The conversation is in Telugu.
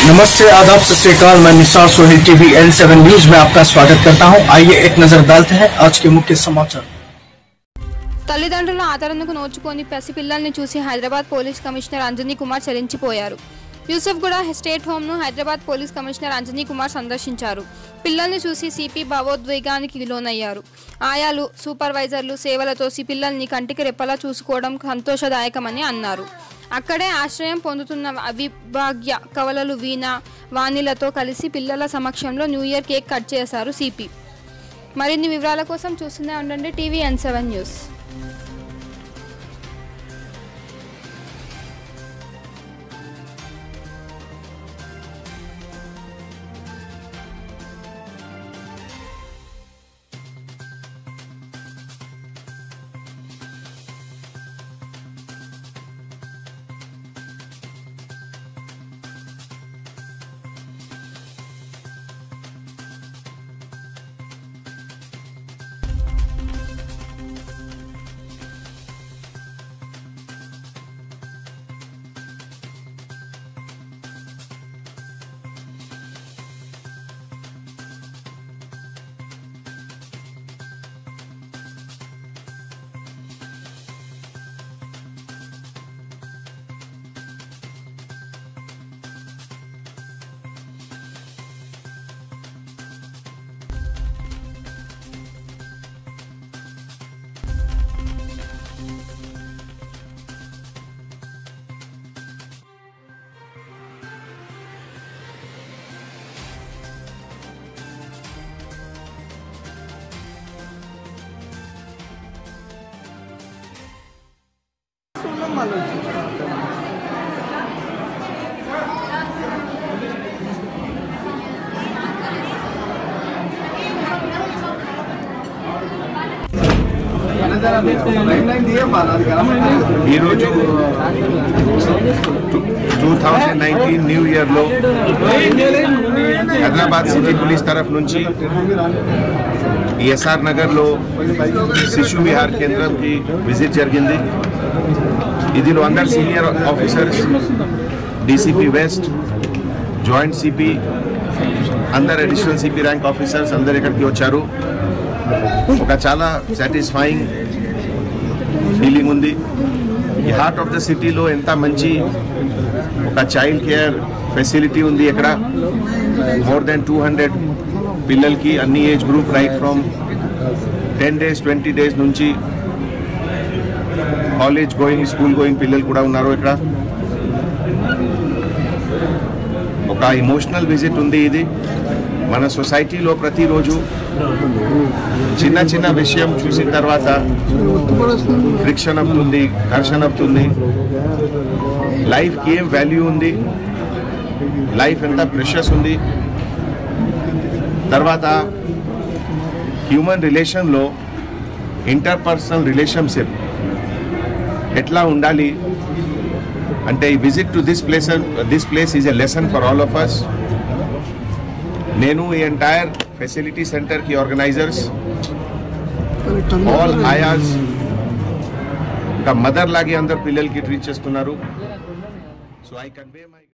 नमस्ते आदाब सत श्रीकाल मैं Nisar Sohail TV L seven news में आपका स्वागत करता हूं आइए एक नजर डालते हैं आज के मुख्य समाचार తల్లిదండ్రుల ఆదరణకు నోచుకొని పసిపిల్లల్ని చూసి హైదరాబాద్ పోలీస్ కమిషనర్ అంజనీ కుమార్ చలించిపోయారు యూసఫ్గూడ స్టేట్ హోమ్ను హైదరాబాద్ పోలీస్ కమిషనర్ అంజనీ కుమార్ సందర్శించారు పిల్లల్ని చూసి సిపి భావోద్వేగానికి లోనయ్యారు ఆయాలు సూపర్వైజర్లు సేవలతో సి పిల్లల్ని కంటికి రెప్పలా చూసుకోవడం సంతోషదాయకమని అన్నారు అక్కడే ఆశ్రయం పొందుతున్న అవిభాగ్య కవలలు వీణ వాణిలతో కలిసి పిల్లల సమక్షంలో న్యూ ఇయర్ కేక్ కట్ చేశారు సిపి మరిన్ని వివరాల కోసం చూస్తూనే ఉండండి టీవీ ఎన్ సెవెన్ న్యూస్ ఈరోజు టూ థౌజండ్ నైన్టీన్ న్యూ ఇయర్లో హైదరాబాద్ సిటీ పోలీస్ తరఫు నుంచి ఈ ఎస్ఆర్ నగర్లో శిశు విహార్ కేంద్రంకి విజిట్ జరిగింది ఇదిలో అందరు senior officers DCP west joint CP అందరు అడిషనల్ సిపి ర్యాంక్ ఆఫీసర్స్ అందరు ఇక్కడికి వచ్చారు ఒక చాలా సాటిస్ఫైయింగ్ ఫీలింగ్ ఉంది ఈ హార్ట్ ఆఫ్ ద సిటీలో ఎంత మంచి ఒక చైల్డ్ కేర్ ఫెసిలిటీ ఉంది ఇక్కడ మోర్ దెన్ టూ హండ్రెడ్ పిల్లలకి అన్ని age group right from ten days twenty days నుంచి కాలేజ్ గోయింగ్ స్కూల్ గోయింగ్ పిల్లలు కూడా ఉన్నారు ఇక్కడ ఒక ఇమోషనల్ విజిట్ ఉంది ఇది మన సొసైటీలో ప్రతిరోజు చిన్న చిన్న విషయం చూసిన తర్వాత ఫ్రిక్షన్ అవుతుంది ఘర్షణ అవుతుంది లైఫ్కి ఏం వాల్యూ ఉంది లైఫ్ ఎంత ప్రెషస్ ఉంది తర్వాత హ్యూమన్ రిలేషన్లో ఇంటర్పర్సనల్ రిలేషన్షిప్ ఎట్లా ఉండాలి అంటే ఈ visit to this place this place is a lesson for all of us నేను ఈ ఎంటైర్ ఫెసిలిటీ సెంటర్కి ఆర్గనైజర్స్ ఆల్ ఆయాస్ ఒక మదర్ లాగే అందరు పిల్లలకి ట్రీట్ చేస్తున్నారు సో ఐ కన్వే మై